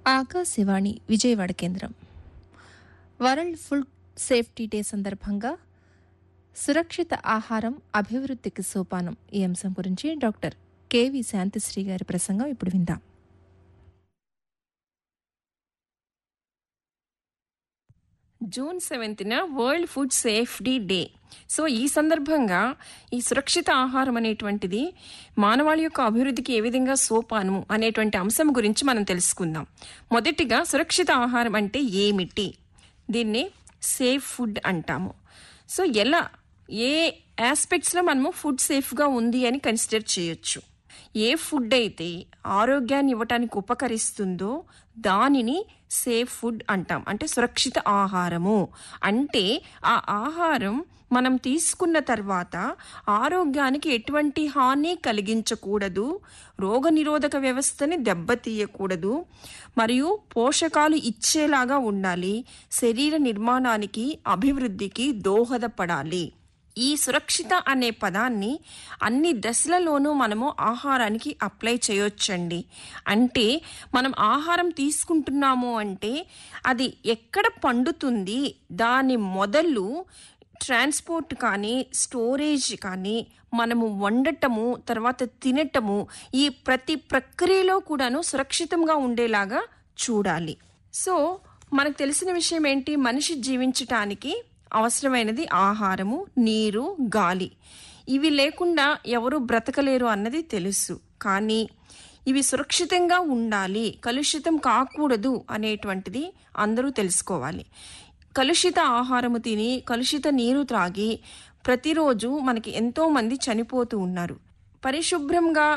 ఆకాశవాణి విజయవాడ కేంద్రం world food safety day సందర్భంగా సురక్షిత ఆహారం అభివృద్ధికి సోపానం ఈ అంశం గురించి డాక్టర్ కెవి శాంతిశ్రీ గారి ప్రసంగం ఇప్పుడు విందాం జూన్ సెవెంత్న world food safety day so ఈ సందర్భంగా ఈ సురక్షిత ఆహారం అనేటువంటిది మానవాళి యొక్క అభివృద్ధికి ఏ విధంగా సోపానము అనేటువంటి అంశం గురించి మనం తెలుసుకుందాం మొదటిగా సురక్షిత ఆహారం అంటే ఏమిటి దీన్ని సేఫ్ ఫుడ్ అంటాము సో ఎలా ఏ ఆస్పెక్ట్స్లో మనము ఫుడ్ సేఫ్గా ఉంది అని కన్సిడర్ చేయొచ్చు ఏ ఫుడ్ అయితే ఆరోగ్యాన్ని ఇవ్వటానికి ఉపకరిస్తుందో దానిని సేఫ్ ఫుడ్ అంటాం అంటే సురక్షిత ఆహారము అంటే ఆ ఆహారం మనం తీసుకున్న తర్వాత ఆరోగ్యానికి ఎటువంటి హాని కలిగించకూడదు రోగనిరోధక వ్యవస్థని దెబ్బతీయకూడదు మరియు పోషకాలు ఇచ్చేలాగా ఉండాలి శరీర నిర్మాణానికి అభివృద్ధికి దోహదపడాలి ఈ సురక్షిత అనే పదాన్ని అన్ని దశలలోనూ మనము ఆహారానికి అప్లై చేయొచ్చండి అంటే మనం ఆహారం తీసుకుంటున్నాము అంటే అది ఎక్కడ పండుతుంది దాని మొదలు ట్రాన్స్పోర్ట్ కానీ స్టోరేజ్ కానీ మనము వండటము తర్వాత తినటము ఈ ప్రతి ప్రక్రియలో కూడాను సురక్షితంగా ఉండేలాగా చూడాలి సో మనకు తెలిసిన విషయం ఏంటి మనిషి జీవించటానికి అవసరమైనది ఆహారము నీరు గాలి ఇవి లేకుండా ఎవరు బ్రతకలేరు అన్నది తెలుసు కానీ ఇవి సురక్షితంగా ఉండాలి కలుషితం కాకూడదు అనేటువంటిది అందరూ తెలుసుకోవాలి కలుషిత ఆహారము తిని కలుషిత నీరు త్రాగి ప్రతిరోజు మనకి ఎంతో మంది చనిపోతూ ఉన్నారు పరిశుభ్రంగా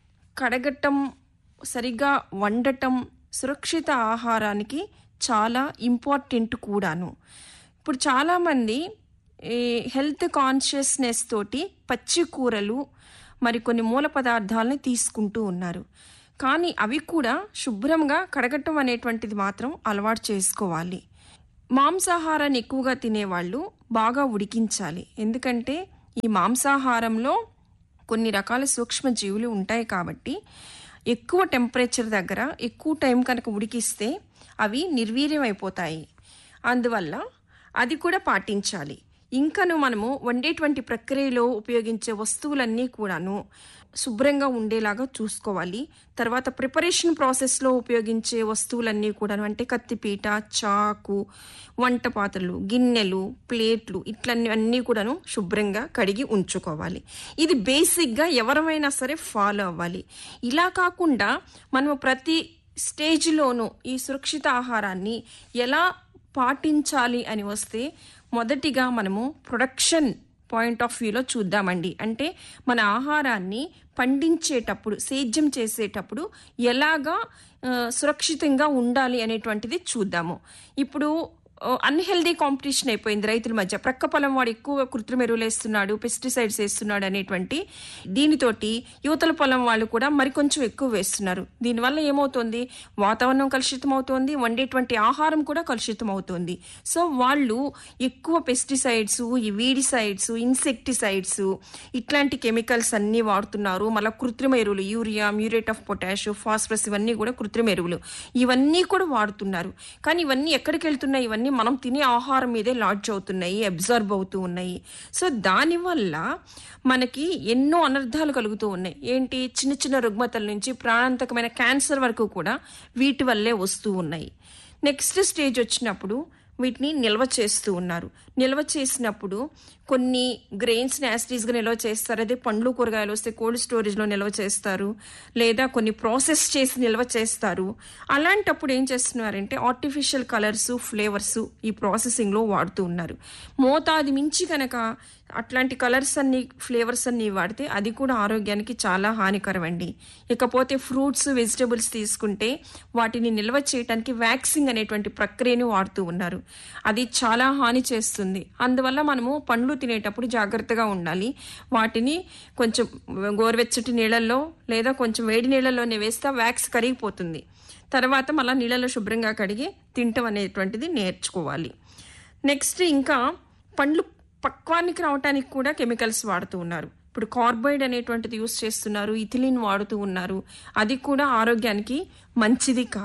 కడగటం సరిగ్గా వండటం సురక్షిత ఆహారానికి చాలా ఇంపార్టెంట్ కూడాను ఇప్పుడు చాలామంది ఈ హెల్త్ కాన్షియస్నెస్ తోటి పచ్చి కూరలు మరి కొన్ని మూల పదార్థాలని తీసుకుంటూ ఉన్నారు కానీ అవి కూడా శుభ్రంగా కడగటం అనేటువంటిది మాత్రం అలవాటు చేసుకోవాలి మాంసాహారాన్ని ఎక్కువగా తినేవాళ్ళు బాగా ఉడికించాలి ఎందుకంటే ఈ మాంసాహారంలో కొన్ని రకాల సూక్ష్మజీవులు ఉంటాయి కాబట్టి ఎక్కువ టెంపరేచర్ దగ్గర ఎక్కువ టైం కనుక ఉడికిస్తే అవి నిర్వీర్యం అయిపోతాయి అందువల్ల అది కూడా పాటించాలి ఇంకను మనము వండేటువంటి ప్రక్రియలో ఉపయోగించే వస్తువులన్నీ కూడాను శుభ్రంగా ఉండేలాగా చూసుకోవాలి తర్వాత ప్రిపరేషన్ ప్రాసెస్లో ఉపయోగించే వస్తువులన్నీ కూడాను అంటే కత్తిపీట చాకు వంట పాత్రలు గిన్నెలు ప్లేట్లు ఇట్లన్నీ అన్నీ కూడాను శుభ్రంగా కడిగి ఉంచుకోవాలి ఇది బేసిక్గా ఎవరమైనా సరే ఫాలో అవ్వాలి ఇలా కాకుండా మనము ప్రతి స్టేజ్లోనూ ఈ సురక్షిత ఆహారాన్ని ఎలా పాటించాలి అని వస్తే మొదటిగా మనము ప్రొడక్షన్ పాయింట్ ఆఫ్ వ్యూలో చూద్దామండి అంటే మన ఆహారాన్ని పండించేటప్పుడు సేద్యం చేసేటప్పుడు ఎలాగా సురక్షితంగా ఉండాలి అనేటువంటిది చూద్దాము ఇప్పుడు అన్హెల్దీ కాంపిటీషన్ అయిపోయింది రైతుల మధ్య ప్రక్క పొలం వాడు ఎక్కువ కృత్రిమ ఎరువులు వేస్తున్నాడు పెస్టిసైడ్స్ వేస్తున్నాడు అనేటువంటి దీనితోటి యువతల పొలం వాళ్ళు కూడా మరికొంచెం ఎక్కువ వేస్తున్నారు దీనివల్ల ఏమవుతుంది వాతావరణం కలుషితం అవుతోంది వండేటువంటి ఆహారం కూడా కలుషితం అవుతోంది సో వాళ్ళు ఎక్కువ పెస్టిసైడ్స్ ఈ వీడిసైడ్స్ ఇన్సెక్టిసైడ్స్ ఇట్లాంటి కెమికల్స్ అన్నీ వాడుతున్నారు మళ్ళీ కృత్రిమ ఎరువులు urea muriate of potash phosphorus ఇవన్నీ కూడా కృత్రిమ ఎరువులు ఇవన్నీ కూడా వాడుతున్నారు కానీ ఇవన్నీ ఎక్కడికి వెళ్తున్నాయి ఇవన్నీ మనం తినే ఆహారం మీదే లాడ్జ్ అవుతున్నాయి అబ్జర్వ్ అవుతూ ఉన్నాయి సో దానివల్ల మనకి ఎన్నో అనర్థాలు కలుగుతూ ఉన్నాయి ఏంటి చిన్న చిన్న రుగ్మతల నుంచి ప్రాణాంతకమైన క్యాన్సర్ వరకు కూడా వీటి వల్లే వస్తూ ఉన్నాయి నెక్స్ట్ స్టేజ్ వచ్చినప్పుడు వీటిని నిల్వ చేస్తూ ఉన్నారు నిల్వ చేసినప్పుడు కొన్ని గ్రెయిన్స్ని యాసిటీస్గా నిల్వ చేస్తారు అదే పండ్లు కూరగాయలు వస్తే కోల్డ్ స్టోరేజ్లో నిల్వ చేస్తారు లేదా కొన్ని ప్రాసెస్ చేసి నిల్వ చేస్తారు అలాంటప్పుడు ఏం చేస్తున్నారంటే ఆర్టిఫిషియల్ కలర్స్ ఫ్లేవర్స్ ఈ ప్రాసెసింగ్లో వాడుతూ ఉన్నారు మోతాది మించి కనుక అట్లాంటి కలర్స్ అన్ని ఫ్లేవర్స్ అన్ని వాడితే అది కూడా ఆరోగ్యానికి చాలా హానికరం అండి ఇకపోతే ఫ్రూట్స్ వెజిటబుల్స్ తీసుకుంటే వాటిని నిల్వ చేయడానికి వ్యాక్సింగ్ అనేటువంటి ప్రక్రియని వాడుతూ ఉన్నారు అది చాలా హాని చేస్తుంది అందువల్ల మనము పండ్లు తినేటప్పుడు జాగ్రత్తగా ఉండాలి వాటిని కొంచెం గోరువెచ్చటి నీళ్ళల్లో లేదా కొంచెం వేడి నీళ్ళలోనే వేస్తే వ్యాక్స్ కరిగిపోతుంది తర్వాత మళ్ళీ నీళ్ళలో శుభ్రంగా కడిగి తింటం అనేటువంటిది నేర్చుకోవాలి నెక్స్ట్ ఇంకా పండ్లు పక్వానికి రావడానికి కూడా కెమికల్స్ వాడుతూ ఉన్నారు ఇప్పుడు కార్బైడ్ అనేటువంటిది యూస్ చేస్తున్నారు ఇథిలిన్ వాడుతూ ఉన్నారు అది కూడా ఆరోగ్యానికి మంచిది కాదు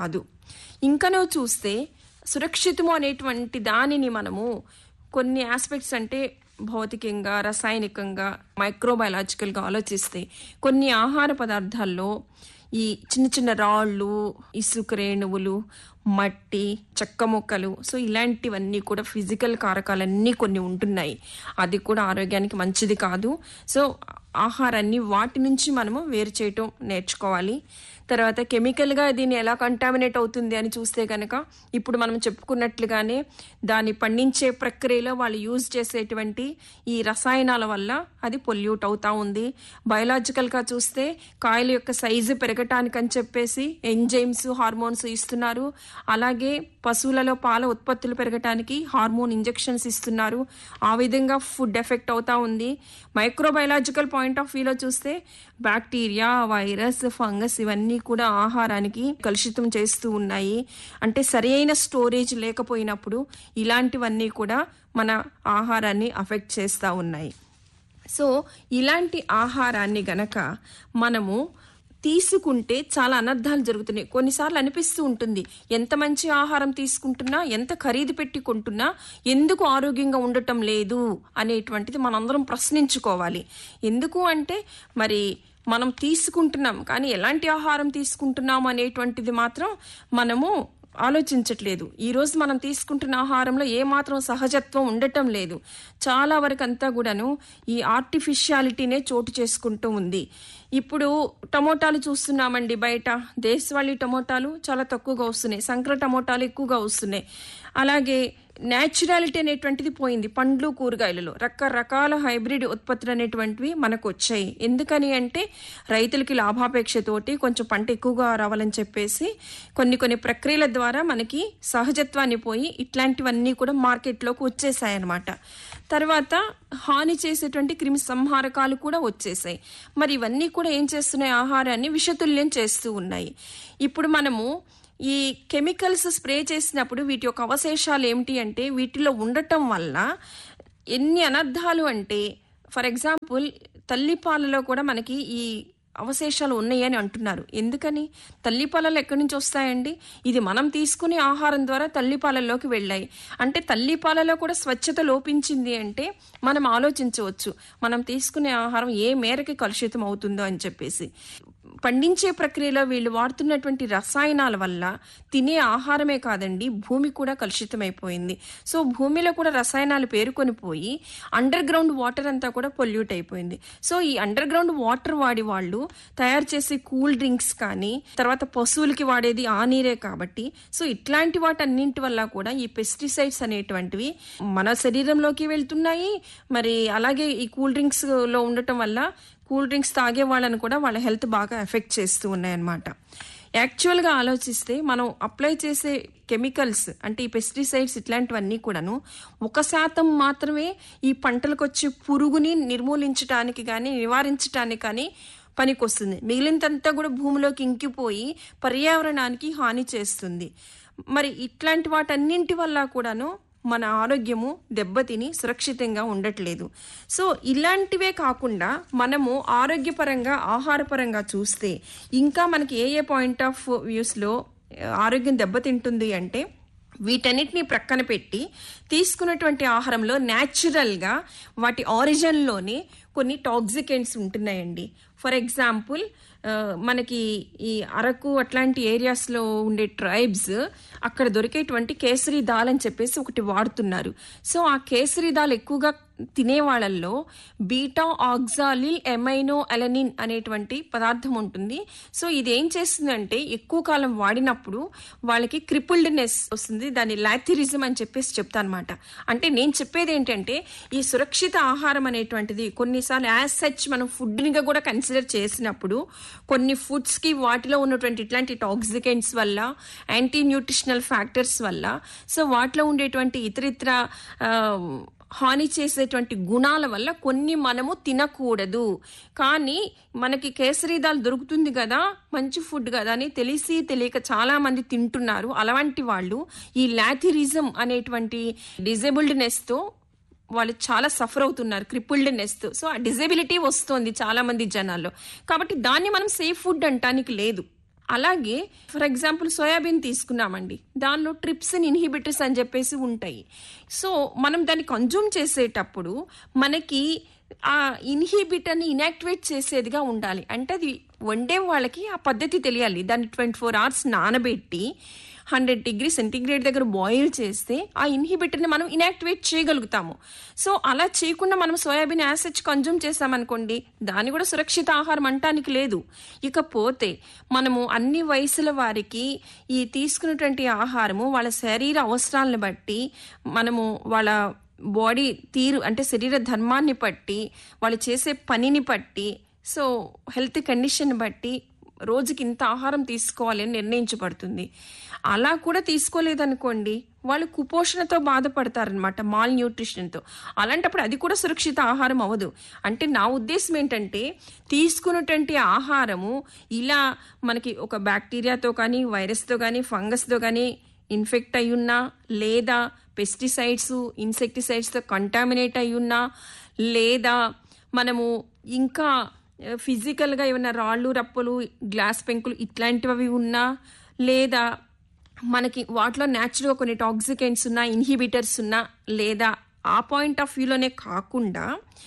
ఇంకనో చూస్తే సురక్షితము అనేటువంటి దానిని మనము కొన్ని ఆస్పెక్ట్స్ అంటే భౌతికంగా రసాయనికంగా మైక్రోబయాలజికల్గా ఆలోచిస్తే కొన్ని ఆహార పదార్థాల్లో ఈ చిన్న చిన్న రాళ్ళు ఇసుక రేణువులు మట్టి చెక్క మొక్కలు సో ఇలాంటివన్నీ కూడా ఫిజికల్ కారకాలన్నీ కొన్ని ఉంటున్నాయి అది కూడా ఆరోగ్యానికి మంచిది కాదు సో ఆహారాన్ని వాటి నుంచి మనము వేరు చేయటం నేర్చుకోవాలి తర్వాత కెమికల్గా దీన్ని ఎలా కంటామినేట్ అవుతుంది అని చూస్తే కనుక ఇప్పుడు మనం చెప్పుకున్నట్లుగానే దాన్ని పండించే ప్రక్రియలో వాళ్ళు యూజ్ చేసేటువంటి ఈ రసాయనాల వల్ల అది పొల్యూట్ అవుతా ఉంది బయలాజికల్గా చూస్తే కాయల యొక్క సైజు పెరగటానికని చెప్పేసి ఎంజైమ్స్ హార్మోన్స్ ఇస్తున్నారు అలాగే పశువులలో పాల ఉత్పత్తులు పెరగటానికి హార్మోన్ ఇంజెక్షన్స్ ఇస్తున్నారు ఆ విధంగా ఫుడ్ ఎఫెక్ట్ అవుతా ఉంది మైక్రోబయలాజికల్ పాయింట్ ఆఫ్ వ్యూలో చూస్తే బ్యాక్టీరియా వైరస్ ఫంగస్ ఇవన్నీ కూడా ఆహారానికి కలుషితం చేస్తూ ఉన్నాయి అంటే సరి అయిన స్టోరేజ్ లేకపోయినప్పుడు ఇలాంటివన్నీ కూడా మన ఆహారాన్ని అఫెక్ట్ చేస్తూ ఉన్నాయి సో ఇలాంటి ఆహారాన్ని గనక మనము తీసుకుంటే చాలా అనర్థాలు జరుగుతున్నాయి కొన్నిసార్లు అనిపిస్తూ ఉంటుంది ఎంత మంచి ఆహారం తీసుకుంటున్నా ఎంత ఖరీదు పెట్టి కొంటున్నా ఎందుకు ఆరోగ్యంగా ఉండటం లేదు అనేటువంటిది మనందరం ప్రశ్నించుకోవాలి ఎందుకు అంటే మరి మనం తీసుకుంటున్నాం కానీ ఎలాంటి ఆహారం తీసుకుంటున్నాం అనేటువంటిది మాత్రం మనము ఆలోచించట్లేదు ఈ రోజు మనం తీసుకుంటున్న ఆహారంలో ఏమాత్రం సహజత్వం ఉండటం లేదు చాలా వరకు అంతా కూడాను ఈ ఆర్టిఫిషియాలిటీనే చోటు చేసుకుంటూ ఉంది ఇప్పుడు టమోటాలు చూస్తున్నామండి బయట దేశవాళీ టమోటాలు చాలా తక్కువగా వస్తున్నాయి సంక్ర టమోటాలు ఎక్కువగా వస్తున్నాయి అలాగే న్యాచురాలిటీ అనేటువంటిది పోయింది పండ్లు కూరగాయలలో రకరకాల హైబ్రిడ్ ఉత్పత్తులు అనేటువంటివి మనకు వచ్చాయి ఎందుకని అంటే రైతులకి లాభాపేక్షతోటి కొంచెం పంట ఎక్కువగా రావాలని చెప్పేసి కొన్ని కొన్ని ప్రక్రియల ద్వారా మనకి సహజత్వాన్ని పోయి ఇట్లాంటివన్నీ కూడా మార్కెట్లోకి వచ్చేసాయి అన్నమాట తర్వాత హాని చేసేటువంటి క్రిమి సంహారకాలు కూడా వచ్చేసాయి మరి ఇవన్నీ కూడా ఏం చేస్తున్నాయి ఆహారాన్ని విషతుల్యం చేస్తూ ఉన్నాయి ఇప్పుడు మనము ఈ కెమికల్స్ స్ప్రే చేసినప్పుడు వీటి యొక్క అవశేషాలు ఏమిటి అంటే వీటిలో ఉండటం వల్ల ఎన్ని అనర్థాలు అంటే ఫర్ ఎగ్జాంపుల్ తల్లిపాలలో కూడా మనకి ఈ అవశేషాలు ఉన్నాయని అంటున్నారు ఎందుకని తల్లిపాలలు ఎక్కడి నుంచి వస్తాయండి ఇది మనం తీసుకునే ఆహారం ద్వారా తల్లిపాలల్లోకి వెళ్ళాయి అంటే తల్లిపాలలో కూడా స్వచ్ఛత లోపించింది అంటే మనం ఆలోచించవచ్చు మనం తీసుకునే ఆహారం ఏ మేరకి కలుషితం అవుతుందో అని చెప్పేసి పండించే ప్రక్రియలో వీళ్ళు వాడుతున్నటువంటి రసాయనాల వల్ల తినే ఆహారమే కాదండి భూమి కూడా కలుషితమైపోయింది సో భూమిలో కూడా రసాయనాలు పేరుకొని పోయి అండర్ గ్రౌండ్ వాటర్ అంతా కూడా పొల్యూట్ అయిపోయింది సో ఈ అండర్ గ్రౌండ్ వాటర్ వాడి వాళ్ళు తయారు చేసే కూల్ డ్రింక్స్ కానీ తర్వాత పశువులకి వాడేది ఆ నీరే కాబట్టి సో ఇట్లాంటి వాటన్నింటి వల్ల కూడా ఈ పెస్టిసైడ్స్ అనేటువంటివి మన శరీరంలోకి వెళ్తున్నాయి మరి అలాగే ఈ కూల్ డ్రింక్స్ లో ఉండటం వల్ల కూల్ డ్రింక్స్ తాగే వాళ్ళని కూడా వాళ్ళ హెల్త్ బాగా ఎఫెక్ట్ చేస్తూ ఉన్నాయన్నమాట యాక్చువల్గా ఆలోచిస్తే మనం అప్లై చేసే కెమికల్స్ అంటే ఈ పెస్టిసైడ్స్ ఇట్లాంటివన్నీ కూడాను ఒక శాతం మాత్రమే ఈ పంటలకు వచ్చే పురుగుని నిర్మూలించడానికి కానీ నివారించడానికి కానీ పనికొస్తుంది మిగిలినంతా కూడా భూమిలోకి ఇంకిపోయి పర్యావరణానికి హాని చేస్తుంది మరి ఇట్లాంటి వాటన్నింటి వల్ల కూడాను మన ఆరోగ్యము దెబ్బతిని సురక్షితంగా ఉండట్లేదు సో ఇలాంటివే కాకుండా మనము ఆరోగ్యపరంగా ఆహారపరంగా చూస్తే ఇంకా మనకి ఏ ఏ పాయింట్ ఆఫ్ వ్యూస్లో ఆరోగ్యం దెబ్బతింటుంది అంటే వీటన్నిటిని ప్రక్కన పెట్టి తీసుకున్నటువంటి ఆహారంలో న్యాచురల్గా వాటి ఆరిజిన్లోనే కొన్ని టాక్సికెంట్స్ ఉంటున్నాయండి ఫర్ ఎగ్జాంపుల్ మనకి ఈ అరకు అట్లాంటి ఏరియాస్లో ఉండే ట్రైబ్స్ అక్కడ దొరికేటువంటి కేసరి దాల్ అని చెప్పేసి ఒకటి వాడుతున్నారు సో ఆ కేసరి దాల్ ఎక్కువగా తినే వాళ్ళల్లో బీటా ఆక్సాలిల్ ఎమైనో అలనిన్ అనేటువంటి పదార్థం ఉంటుంది సో ఇది ఏం చేస్తుందంటే ఎక్కువ కాలం వాడినప్పుడు వాళ్ళకి క్రిపుల్డ్నెస్ వస్తుంది దాని లాథిరిజం అని చెప్పేసి చెప్తా అనమాట అంటే నేను చెప్పేది ఏంటంటే ఈ సురక్షిత ఆహారం అనేటువంటిది కొన్నిసార్లు యాజ్ సచ్ మనం ఫుడ్నిగా కూడా కన్సిడర్ చేసినప్పుడు కొన్ని ఫుడ్స్కి వాటిలో ఉన్నటువంటి ఇట్లాంటి టాక్సికెంట్స్ వల్ల యాంటీ న్యూట్రిషనల్ ఫ్యాక్టర్స్ వల్ల సో వాటిలో ఉండేటువంటి ఇతరితర హాని చేసేటువంటి గుణాల వల్ల కొన్ని మనము తినకూడదు కానీ మనకి కేసరి దాల్ దొరుకుతుంది కదా మంచి ఫుడ్ కదా అని తెలిసి తెలియక చాలా మంది తింటున్నారు అలాంటి వాళ్ళు ఈ లాథిరిజం అనేటువంటి డిజేబుల్డ్నెస్తో వాళ్ళు చాలా సఫర్ అవుతున్నారు క్రిపుల్డ్నెస్ సో ఆ డిజేబిలిటీ వస్తుంది చాలా మంది జనాల్లో కాబట్టి దాన్ని మనం సేఫ్ ఫుడ్ అంటానికి లేదు అలాగే ఫర్ ఎగ్జాంపుల్ సోయాబీన్ తీసుకున్నామండి దానిలో ట్రిప్సిన్ ఇన్హిబిటర్స్ అని చెప్పేసి ఉంటాయి సో మనం దాన్ని కన్జ్యూమ్ చేసేటప్పుడు మనకి ఆ ఇన్హిబిటర్ని ఇనాక్టివేట్ చేసేదిగా ఉండాలి అంటే అది వండే వాళ్ళకి ఆ పద్ధతి తెలియాలి దాన్ని ట్వంటీ ఫోర్ అవర్స్ నానబెట్టి హండ్రెడ్ డిగ్రీ సెంటిగ్రేడ్ దగ్గర బాయిల్ చేస్తే ఆ ఇన్హిబిటర్ని మనం ఇనాక్టివేట్ చేయగలుగుతాము సో అలా చేయకుండా మనం సోయాబీన్ యాసిడ్స్ కన్జ్యూమ్ చేసామనుకోండి దాన్ని కూడా సురక్షిత ఆహారం అంటానికి లేదు ఇకపోతే మనము అన్ని వయసుల వారికి ఈ తీసుకున్నటువంటి ఆహారము వాళ్ళ శరీర అవసరాలను బట్టి మనము వాళ్ళ బాడీ తీరు అంటే శరీర ధర్మాన్ని బట్టి వాళ్ళు చేసే పనిని బట్టి సో హెల్త్ కండిషన్ బట్టి రోజుకి ఇంత ఆహారం తీసుకోవాలి అని నిర్ణయించబడుతుంది అలా కూడా తీసుకోలేదనుకోండి వాళ్ళు కుపోషణతో బాధపడతారనమాట మాల్ న్యూట్రిషన్తో అలాంటప్పుడు అది కూడా సురక్షిత ఆహారం అవ్వదు అంటే నా ఉద్దేశం ఏంటంటే తీసుకున్నటువంటి ఆహారము ఇలా మనకి ఒక బ్యాక్టీరియాతో కానీ వైరస్తో కానీ ఫంగస్తో కానీ ఇన్ఫెక్ట్ అయ్యున్నా లేదా పెస్టిసైడ్స్ ఇన్సెక్టిసైడ్స్తో కంటామినేట్ అయ్యున్నా లేదా మనము ఇంకా ఫిజికల్గా ఏమైనా రాళ్ళు రప్పలు గ్లాస్ పెంకులు ఇట్లాంటివి ఉన్నా లేదా మనకి వాటిలో న్యాచురల్గా కొన్ని టాక్సికెంట్స్ ఉన్నా ఇన్హిబిటర్స్ ఉన్నా లేదా ఆ పాయింట్ ఆఫ్ వ్యూలోనే కాకుండా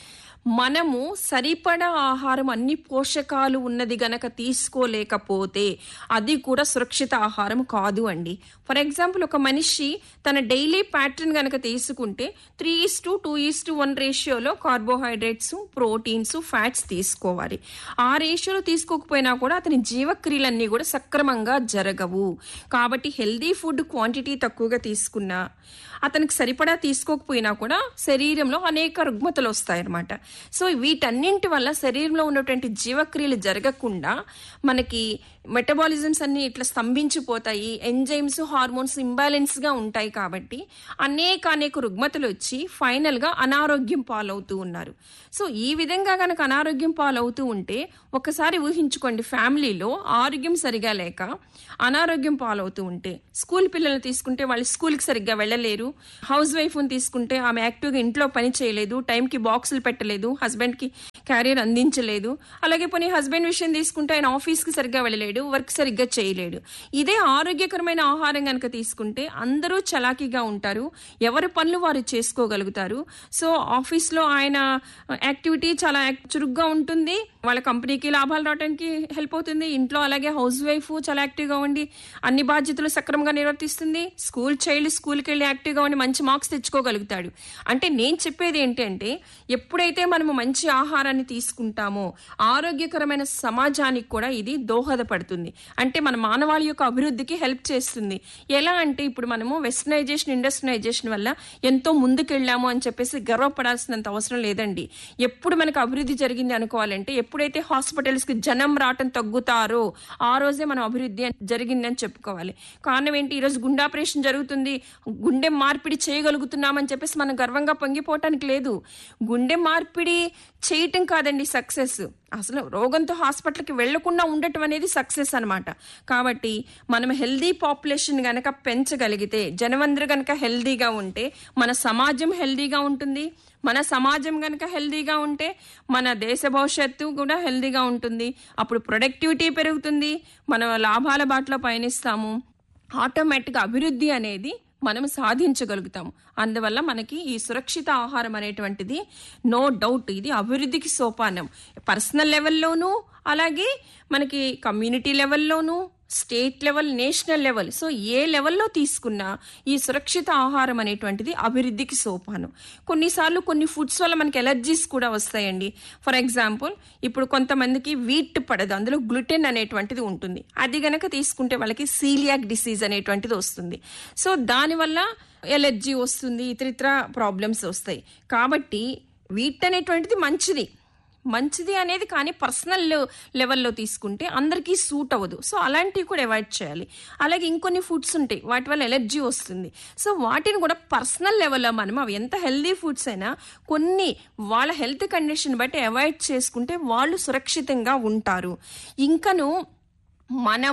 మనము సరిపడా ఆహారం అన్ని పోషకాలు ఉన్నది గనక తీసుకోలేకపోతే అది కూడా సురక్షిత ఆహారం కాదు అండి ఫర్ ఎగ్జాంపుల్ ఒక మనిషి తన డైలీ ప్యాటర్న్ గనక తీసుకుంటే three is to two is to one రేషియోలో కార్బోహైడ్రేట్స్ ప్రోటీన్స్ ఫ్యాట్స్ తీసుకోవాలి ఆ రేషియోలో తీసుకోకపోయినా కూడా అతని జీవక్రియలన్నీ కూడా సక్రమంగా జరగవు కాబట్టి హెల్దీ ఫుడ్ క్వాంటిటీ తక్కువగా తీసుకున్నా అతనికి సరిపడా తీసుకోకపోయినా కూడా శరీరంలో అనేక రుగ్మతలు వస్తాయన్నమాట సో వీటన్నింటి వల్ల శరీరంలో ఉన్నటువంటి జీవక్రియలు జరగకుండా మనకి మెటబాలిజమ్స్ అన్ని ఇట్లా స్తంభించిపోతాయి ఎంజైమ్స్ హార్మోన్స్ ఇంబ్యాలెన్స్గా ఉంటాయి కాబట్టి అనేక అనేక రుగ్మతలు వచ్చి ఫైనల్గా అనారోగ్యం పాలవుతూ ఉన్నారు సో ఈ విధంగా కనుక అనారోగ్యం పాలవుతూ ఉంటే ఒకసారి ఊహించుకోండి ఫ్యామిలీలో ఆరోగ్యం సరిగా లేక అనారోగ్యం పాలవుతూ ఉంటే స్కూల్ పిల్లల్ని తీసుకుంటే వాళ్ళు స్కూల్కి సరిగ్గా వెళ్ళలేరు హౌస్ వైఫ్ని తీసుకుంటే ఆమె యాక్టివ్గా ఇంట్లో పని చేయలేదు టైంకి బాక్సులు పెట్టలేదు హస్బెండ్కి క్యారియర్ అందించలేదు అలాగే పోనీ హస్బెండ్ విషయం తీసుకుంటే ఆయన ఆఫీస్కి సరిగ్గా వెళ్ళలేడు వర్క్ సరిగ్గా చేయలేడు ఇదే ఆరోగ్యకరమైన ఆహారం కనుక తీసుకుంటే అందరూ చలాకీగా ఉంటారు ఎవరి పనులు వారు చేసుకోగలుగుతారు సో ఆఫీస్లో ఆయన యాక్టివిటీ చాలా యాక్- చురుగ్గా ఉంటుంది వాళ్ళ కంపెనీకి లాభాలు రావడానికి హెల్ప్ అవుతుంది ఇంట్లో అలాగే హౌస్ వైఫ్ చాలా యాక్టివ్గా ఉండి అన్ని బాధ్యతలు సక్రమంగా నిర్వర్తిస్తుంది స్కూల్ చైల్డ్ స్కూల్కి వెళ్ళి యాక్టివ్గా ఉండి మంచి మార్క్స్ తెచ్చుకోగలుగుతాడు అంటే నేను చెప్పేది ఏంటంటే ఎప్పుడైతే మనము మంచి ఆహారాన్ని తీసుకుంటామో ఆరోగ్యకరమైన సమాజానికి కూడా ఇది దోహదపడుతుంది అంటే మన మానవాళి యొక్క అభివృద్ధికి హెల్ప్ చేస్తుంది ఎలా అంటే ఇప్పుడు మనము వెస్టర్నైజేషన్ ఇండస్ట్రియలైజేషన్ వల్ల ఎంతో ముందుకెళ్ళాము అని చెప్పేసి గర్వపడాల్సినంత అవసరం లేదండి ఎప్పుడు మనకు అభివృద్ధి జరిగింది అనుకోవాలంటే ఎప్పుడైతే హాస్పిటల్స్ కి జనం రావటం తగ్గుతారో ఆ రోజే మనం అభివృద్ధి అని- జరిగిందని చెప్పుకోవాలి కారణం ఏంటి ఈరోజు గుండె ఆపరేషన్ జరుగుతుంది గుండె మార్పిడి చేయగలుగుతున్నామని చెప్పేసి మనం గర్వంగా పొంగిపోవటానికి లేదు గుండె మార్పిడి చేయటం కాదండి సక్సెస్ అసలు రోగంతో హాస్పిటల్కి వెళ్లకుండా ఉండటం అనేది సక్సెస్ అన్నమాట కాబట్టి మనం హెల్దీ పాపులేషన్ గనక పెంచగలిగితే జనమందరూ గనక హెల్దీగా ఉంటే మన సమాజం హెల్దీగా ఉంటుంది మన సమాజం గనక హెల్దీగా ఉంటే మన దేశ భవిష్యత్తు కూడా హెల్దీగా ఉంటుంది అప్పుడు ప్రొడక్టివిటీ పెరుగుతుంది మన లాభాల బాటలో పయనిస్తాము ఆటోమేటిక్గా అభివృద్ధి అనేది మనం సాధించగలుగుతాం అందువల్ల మనకి ఈ సురక్షిత ఆహారం అనేటువంటిది నో డౌట్ ఇది అభివృద్ధికి సోపానం పర్సనల్ లెవెల్లోనూ అలాగే మనకి కమ్యూనిటీ లెవెల్లోనూ state level national level so ఏ లెవెల్లో తీసుకున్నా ఈ సురక్షిత ఆహారం అనేటువంటిది అభివృద్ధికి సోపానం కొన్నిసార్లు కొన్ని ఫుడ్స్ వల్ల మనకి ఎలర్జీస్ కూడా వస్తాయండి ఫర్ ఎగ్జాంపుల్ ఇప్పుడు కొంతమందికి వీట్ పడదు అందులో గ్లూటెన్ అనేటువంటిది ఉంటుంది అది గనక తీసుకుంటే వాళ్ళకి సీలియాక్ డిసీజ్ అనేటువంటిది వస్తుంది సో దానివల్ల ఎలర్జీ వస్తుంది ఇతరితర ప్రాబ్లమ్స్ వస్తాయి కాబట్టి వీట్ అనేటువంటిది మంచిది మంచిది అనేది కానీ పర్సనల్ లెవెల్లో తీసుకుంటే అందరికీ సూట్ అవ్వదు సో అలాంటివి కూడా అవాయిడ్ చేయాలి అలాగే ఇంకొన్ని ఫుడ్స్ ఉంటాయి వాటి వల్ల ఎలర్జీ వస్తుంది సో వాటిని కూడా పర్సనల్ లెవెల్లో మనం అవి ఎంత హెల్దీ ఫుడ్స్ అయినా కొన్ని వాళ్ళ హెల్త్ కండిషన్ బట్టి అవాయిడ్ చేసుకుంటే వాళ్ళు సురక్షితంగా ఉంటారు ఇంకను మనము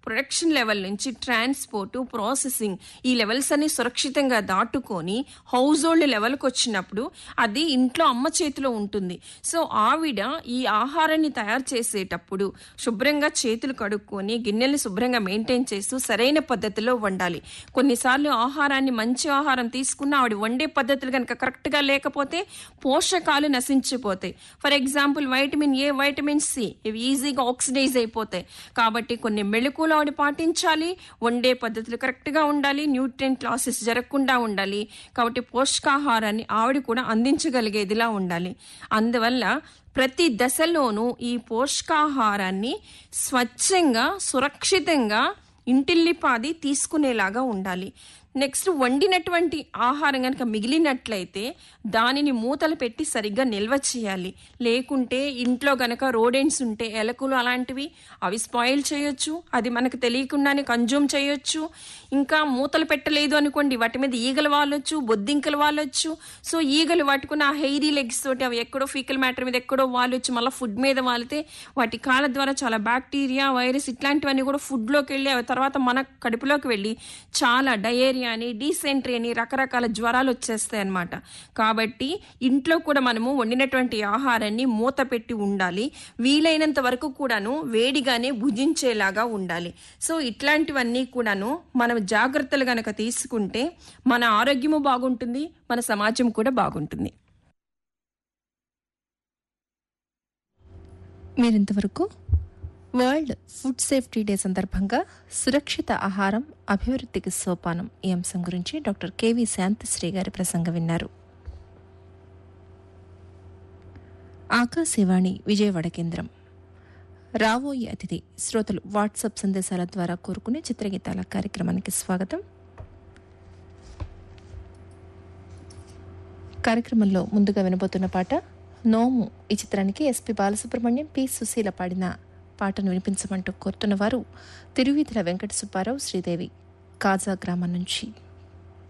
ప్రొడక్షన్ లెవెల్ నుంచి ట్రాన్స్పోర్ట్ ప్రాసెసింగ్ ఈ లెవెల్స్ అన్ని సురక్షితంగా దాటుకొని హౌస్ హోల్డ్ లెవెల్కి వచ్చినప్పుడు అది ఇంట్లో అమ్మ చేతిలో ఉంటుంది సో ఆవిడ ఈ ఆహారాన్ని తయారు చేసేటప్పుడు శుభ్రంగా చేతులు కడుక్కొని గిన్నెల్ని శుభ్రంగా మెయింటైన్ చేస్తూ సరైన పద్ధతిలో వండాలి కొన్నిసార్లు ఆహారాన్ని మంచి ఆహారం తీసుకున్న ఆవిడ వండే పద్ధతులు కనుక కరెక్ట్గా లేకపోతే పోషకాలు నశించిపోతాయి for example vitamin A vitamin C ఇవి ఈజీగా ఆక్సిడైజ్ అయిపోతాయి కాబట్టి కొన్ని మెళుకులు ఆవిడ పాటించాలి వండే పద్ధతులు కరెక్ట్గా ఉండాలి న్యూట్రియంట్ లాసెస్ జరగకుండా ఉండాలి కాబట్టి పోషకాహారాన్ని ఆవిడ కూడా అందించగలిగేదిలా ఉండాలి అందువల్ల ప్రతి దశలోనూ ఈ పోషకాహారాన్ని స్వచ్ఛంగా సురక్షితంగా ఇంటిల్లిపాది తీసుకునేలాగా ఉండాలి నెక్స్ట్ వండినటువంటి ఆహారం కనుక మిగిలినట్లయితే దానిని మూతలు పెట్టి సరిగ్గా నిల్వ చేయాలి లేకుంటే ఇంట్లో గనక రోడెంట్స్ ఉంటే ఎలకలు అలాంటివి అవి స్పాయిల్ చేయొచ్చు అది మనకు తెలియకుండానే కన్జ్యూమ్ చేయొచ్చు ఇంకా మూతలు పెట్టలేదు అనుకోండి వాటి మీద ఈగలు వాలొచ్చు బొద్దింకలు వాలొచ్చు సో ఈగలు పట్టుకుని ఆ హెయిరీ లెగ్స్ తోటి అవి ఎక్కడో ఫీకల్ మ్యాటర్ మీద ఎక్కడో వాలొచ్చు మళ్ళీ ఫుడ్ మీద వాలితే వాటి కాళ్ళ ద్వారా చాలా బ్యాక్టీరియా వైరస్ ఇట్లాంటివన్నీ కూడా ఫుడ్లోకి వెళ్ళి అవి తర్వాత మన కడుపులోకి వెళ్ళి చాలా డయేరియా అని డీసెంట్రీ అని రకరకాల జ్వరాలు వచ్చేస్తాయి అన్నమాట కాబట్టి ఇంట్లో కూడా మనము వండినటువంటి ఆహారాన్ని మూత పెట్టి ఉండాలి వీలైనంత వరకు కూడాను వేడిగానే భుజించేలాగా ఉండాలి సో ఇట్లాంటివన్నీ కూడాను మనం జాగ్రత్తలు గనక తీసుకుంటే మన ఆరోగ్యము బాగుంటుంది మన సమాజం కూడా బాగుంటుంది మీరింతవరకు వరల్డ్ ఫుడ్ సేఫ్టీ డే సందర్భంగా సురక్షిత ఆహారం అభివృద్ధికి సోపానం ఈ అంశం గురించి డాక్టర్ కెవి శాంతిశ్రీ గారి ప్రసంగం విన్నారు ఆకాశవాణి విజయవాడ కేంద్రం రావోయి అతిథి శ్రోతలు వాట్సాప్ సందేశాల ద్వారా కోరుకునే చిత్రగీతాల కార్యక్రమానికి స్వాగతం కార్యక్రమంలో ముందుగా వినబోతున్న పాట నోము ఈ చిత్రానికి ఎస్పి బాలసుబ్రహ్మణ్యం పి సుశీల పాడిన పాటను వినిపించమంటూ కోరుతున్న వారు తిరువీధుల వెంకట సుబ్బారావు శ్రీదేవి కాజా గ్రామం నుంచి